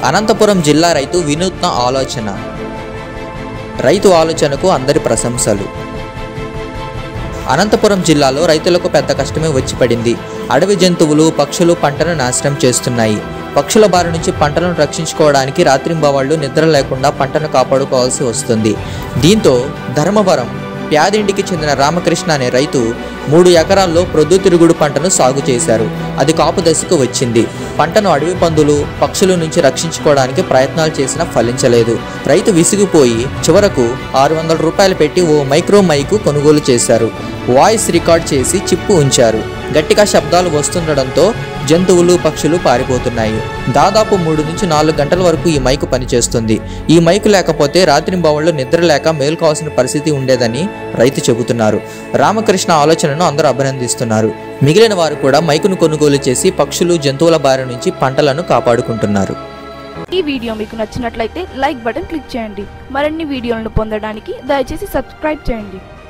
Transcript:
అనంతపురం జిల్లా రైతు వినూత్న ఆలోచన రైతు ఆలోచనకు అందరి ప్రశంసలు అనంతపురం జిల్లాలో రైతులకు పెద్ద కష్టమే వచ్చి పడింది అడవి జంతువులు పక్షులు పంటను నాశనం చేస్తున్నాయి పక్షుల బారి నుంచి పంటలను రక్షించుకోవడానికి రాత్రింబవాళ్లు నిద్ర లేకుండా పంటను కాపాడుకోవాల్సి వస్తుంది దీంతో ధర్మవరం ప్యాదింటికి చెందిన రామకృష్ణ అనే రైతు మూడు ఎకరాల్లో ప్రొద్దుతిరుగుడు పంటను సాగు చేశారు అది కాపు దశకు వచ్చింది పంటను అడవి పందులు పక్షుల నుంచి రక్షించుకోవడానికి ప్రయత్నాలు చేసినా ఫలించలేదు రైతు విసిగిపోయి చివరకు ఆరు వందల రూపాయలు పెట్టి ఓ మైక్రో మైకు కొనుగోలు చేశారు వాయిస్ రికార్డ్ చేసి చిప్పు ఉంచారు గట్టిగా శబ్దాలు వస్తుండడంతో జంతువులు పక్షులు పారిపోతున్నాయి దాదాపు మూడు నుంచి నాలుగు గంటల వరకు ఈ మైకు పనిచేస్తుంది ఈ మైకు లేకపోతే రాత్రింబవళ్ళు నిద్ర లేక మేల్కోవాల్సిన పరిస్థితి ఉండేదని రైతు చెబుతున్నారు రామకృష్ణ ఆలోచనను అందరూ అభినందిస్తున్నారు మిగిలిన వారు కూడా మైకును కొనుగోలు చేసి పక్షులు జంతువుల బారి నుంచి పంటలను కాపాడుకుంటున్నారు ఈ వీడియో మీకు నచ్చినట్లయితే లైక్ బటన్ క్లిక్ చేయండి మరిన్ని వీడియోలను పొందడానికి దయచేసి సబ్స్క్రైబ్ చేయండి